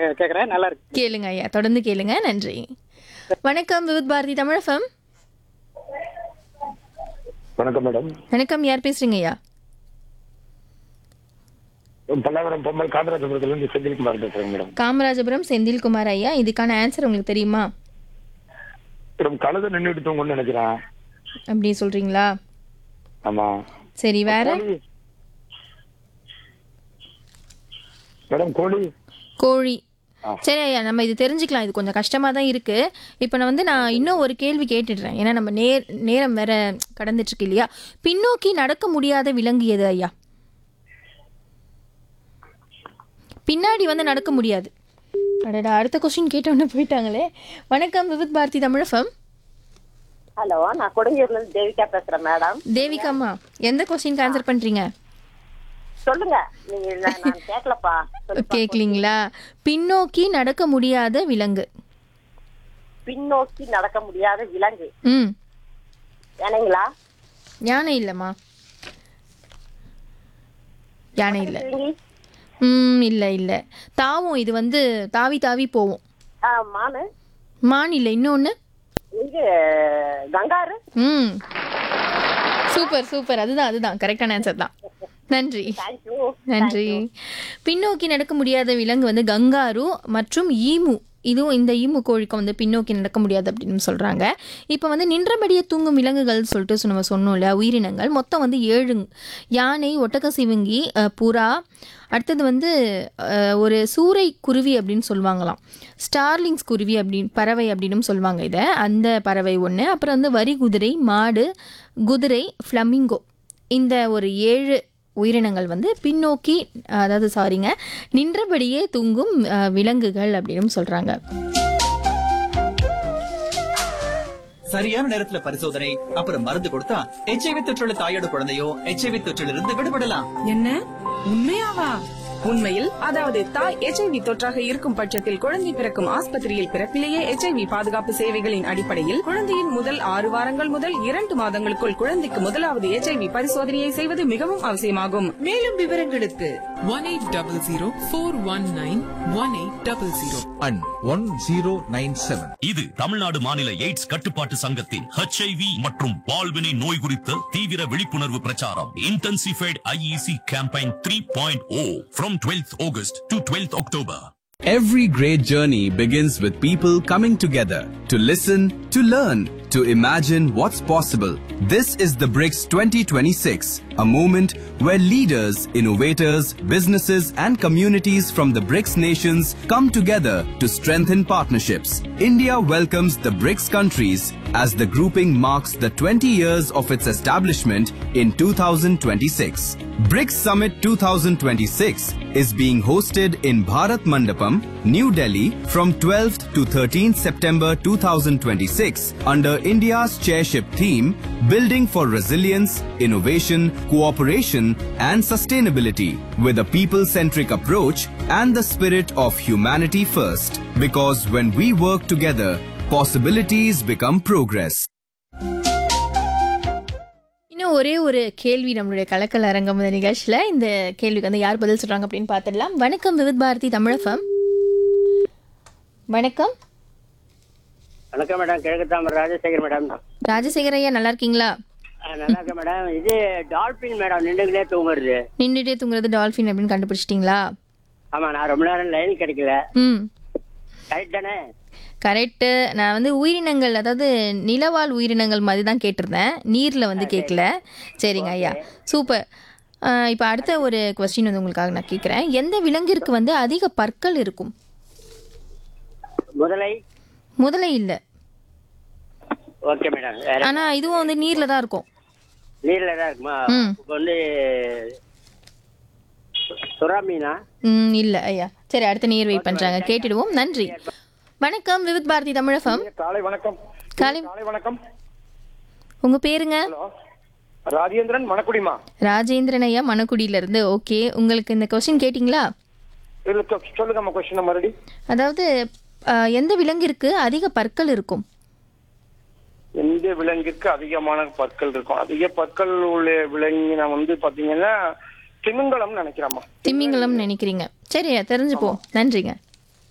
கேட்குறேன் நல்லா இருக்கு கேளுங்க ஐயா தொடர்ந்து கேளுங்க நன்றி வணக்கம் விவித் பாரதி தமிழகம் வணக்கம் மேடம் வணக்கம் யார் பேசுறீங்க ஐயா பல்லாவரம் பொம்மல் காமராஜபுரத்துல இருந்து செந்தில்குமார் பேசுறேங்க மேடம் காமராஜபுரம் செந்தில்குமார் ஐயா இதுக்கான ஆன்சர் உங்களுக்கு தெரியுமா மேடம் கழுத நின்றுட்டு தூங்கும்னு நினைக்கிறேன் அப்படி சொல்றீங்களா ஆமா சரி வேற கோழி மேடம் கோழி கோழி ஆ. சரி ஐயா நம்ம இது தெரிஞ்சுக்கலாம் இது கொஞ்சம் கஷ்டமா தான் இருக்கு இப்போ நான் வந்து நான் இன்னும் ஒரு கேள்வி கேட்டுடுறேன் ஏன்னா நம்ம நேர் நேரம் வேற கடந்துட்டு இருக்கு இல்லையா பின்னோக்கி நடக்க முடியாத விலங்கு எது ஐயா பின்னாடி வந்து நடக்க முடியாது அடடா அடுத்த கொஸ்டின் கேட்டோன்னே போயிட்டாங்களே வணக்கம் விவித் பாரதி தமிழகம் ஹலோ நான் கொடுங்கூர்ல இருந்து தேவிகா பேசுறேன் மேடம் தேவிகாம்மா எந்த கொஸ்டினுக்கு ஆன்சர் பண்றீங்க சொல்லுங்க நீங்க நான் நான் கேட்கலப்பா சொல்லுப்பா. கேட்கலீங்களா பின்னோக்கி நடக்க முடியாத விலங்கு பின்னோக்கி நடக்க முடியாத விலங்கு ம் ஏனைங்களா யானை இல்லைம்மா யானை இல்லை சிவிங்கி ம் இல்லை இல்லை தாவும் இது வந்து தாவி தாவி போவோம் ஆ, மானு மான் இல்லை இன்னொன்று இது கங்காரு ம் சூப்பர் சூப்பர் அதுதான் அதுதான் கரெக்டான ஆன்சர் தான் நன்றி தேங்க்யூ நன்றி பின்னோக்கி நடக்க முடியாத விலங்கு வந்து கங்காரு மற்றும் ஈமு இதுவும் இந்த ஈமு கோழிக்கும் வந்து பின்னோக்கி நடக்க முடியாது அப்படின்னு சொல்றாங்க இப்போ வந்து நின்றபடியே தூங்கும் விலங்குகள் சொல்லிட்டு சொ- நம்ம சொன்னோம்ல உயிரினங்கள் மொத்தம் வந்து ஏழு யானை ஒட்டக சிவிங்கி அஹ், புறா அடுத்தது வந்து அஹ், ஒரு சூறை குருவி அப்படின்னு சொல்லுவாங்களாம் ஸ்டார்லிங்ஸ் குருவி அப்படின்னு பறவை அப்படின்னு சொல்லுவாங்க இதை அந்த பறவை ஒன்று அப்புறம் வந்து வரி குதிரை மாடு குதிரை ஃப்ளமிங்கோ இந்த ஒரு ஏழு உயிரினங்கள் வந்து பின்னோக்கி அதாவது சாரிங்க நின்றபடியே தூங்கும் அஹ், விலங்குகள் அப்படின்னு சொல்றாங்க சரியான நேரத்துல பரிசோதனை அப்புறம் மருந்து கொடுத்தா எச்ஐவி தொற்றுள்ள தாயோட குழந்தையோ எச்ஐவி தொற்றிலிருந்து விடுபடலாம் என்ன உண்மையாவா உண்மையில் அதாவது தாய் எச்ஐவி தொற்றாக இருக்கும் பட்சத்தில் குழந்தை பிறக்கும் ஆஸ்பத்திரியில் பிறப்பிலேயே எச்ஐவி பாதுகாப்பு சேவைகளின் அடிப்படையில் குழந்தையின் முதல் ஆறு வாரங்கள் முதல் இரண்டு மாதங்களுக்குள் குழந்தைக்கு முதலாவது எச்ஐவி பரிசோதனையை செய்வது மிகவும் அவசியமாகும் மேலும் விவரங்களுக்கு one 1800 and 1097. இது தமிழ்நாடு மாநில எய்ட்ஸ் கட்டுப்பாட்டு சங்கத்தின் HIV மற்றும் பால்வினை நோய் குறித்த தீவிர விழிப்புணர்வு பிரச்சாரம் intensified IEC campaign three point O from twelfth August to twelfth October Every great journey begins with people coming together to listen, to learn, to imagine what's possible. This is the BRICS 2026, a moment where leaders, innovators, businesses, and communities from the BRICS nations come together to strengthen partnerships. India welcomes the BRICS countries as the grouping marks the 20 years of its establishment in 2026. BRICS Summit 2026 is being hosted in Bharat Mandapam, New Delhi from 12th to 13th September 2026 under India's chairship theme Building for Resilience, Innovation, Cooperation and Sustainability with a people-centric approach and the spirit of humanity first. Because when we work together, possibilities become progress. இன்னும் ஒரே ஒரு கேள்வி நம்மளுடைய கலக்கல் அரங்கம் நிகழ்ச்சியில் இந்த கேள்விக்கு வந்து யார் பதில் சொல்றாங்க அப்படின்னு பார்த்துடலாம் வணக்கம் விவித் பாரதி தமிழகம் வணக்கம் வணக்கம் மேடம் கிழக்கு தாமரை ராஜசேகர் மேடம் ராஜசேகர் ஐயா நல்லா இருக்கீங்களா ஆ, நல்லா இருக்கேன் மேடம் இது டால்பின் மேடம் நின்றுங்களே தூங்குறது நின்றுட்டே தூங்குறது டால்ஃபின் அப்படின்னு கண்டுபிடிச்சிட்டிங்களா ஆமா நான் ரொம்ப நேரம் லைன் கிடைக்கல ம் கரெக்ட் தானே கரெக்டு நான் வந்து உயிரினங்கள் அதாவது நிலவாழ் உயிரினங்கள் மாதிரி தான் கேட்டிருந்தேன் நீரில் வந்து கேட்கல சரிங்க ஐயா சூப்பர் இப்போ அடுத்த ஒரு கொஸ்டின் வந்து உங்களுக்காக நான் கேட்குறேன் எந்த விலங்கிற்கு வந்து அதிக பற்கள் இருக்கும் முதலை முதலை இல்லை ஓகே மேடம் வேற ஆனால் இதுவும் வந்து நீரில் தான் இருக்கும் நீர்ல தான் இருக்குமா ம். இப்போ வந்து சுறா மீனா ம் இல்லை ஐயா சரி அடுத்த நீர் வெயிட் பண்ணுறாங்க கேட்டுடுவோம் நன்றி வணக்கம் விவித் பாரதி தமிழகம் காலை வணக்கம் காலை காலை வணக்கம் உங்கள் பேருங்க ராஜேந்திரன் மணக்குடிமா ராஜேந்திரன் ஐயா மணக்குடியிலேருந்து ஓகே உங்களுக்கு இந்த கொஸ்டின் கேட்டிங்களா இல்ல சொ- சொல்லுங்கம்மா கொஸ்டின் மறுபடி அதாவது அஹ், எந்த விலங்கிற்கு அதிக பற்கள் இருக்கும் எந்த விலங்கிற்கு அதிகமான பற்கள் இருக்கும் அதிக பற்கள் உள்ள விலங்கின வந்து பாத்தீங்கன்னா திமிங்கலம் நினைக்கிறேம்மா திமிங்கலம் நினைக்கிறீங்க சரி தெரிஞ்சுப்போம் நன்றிங்க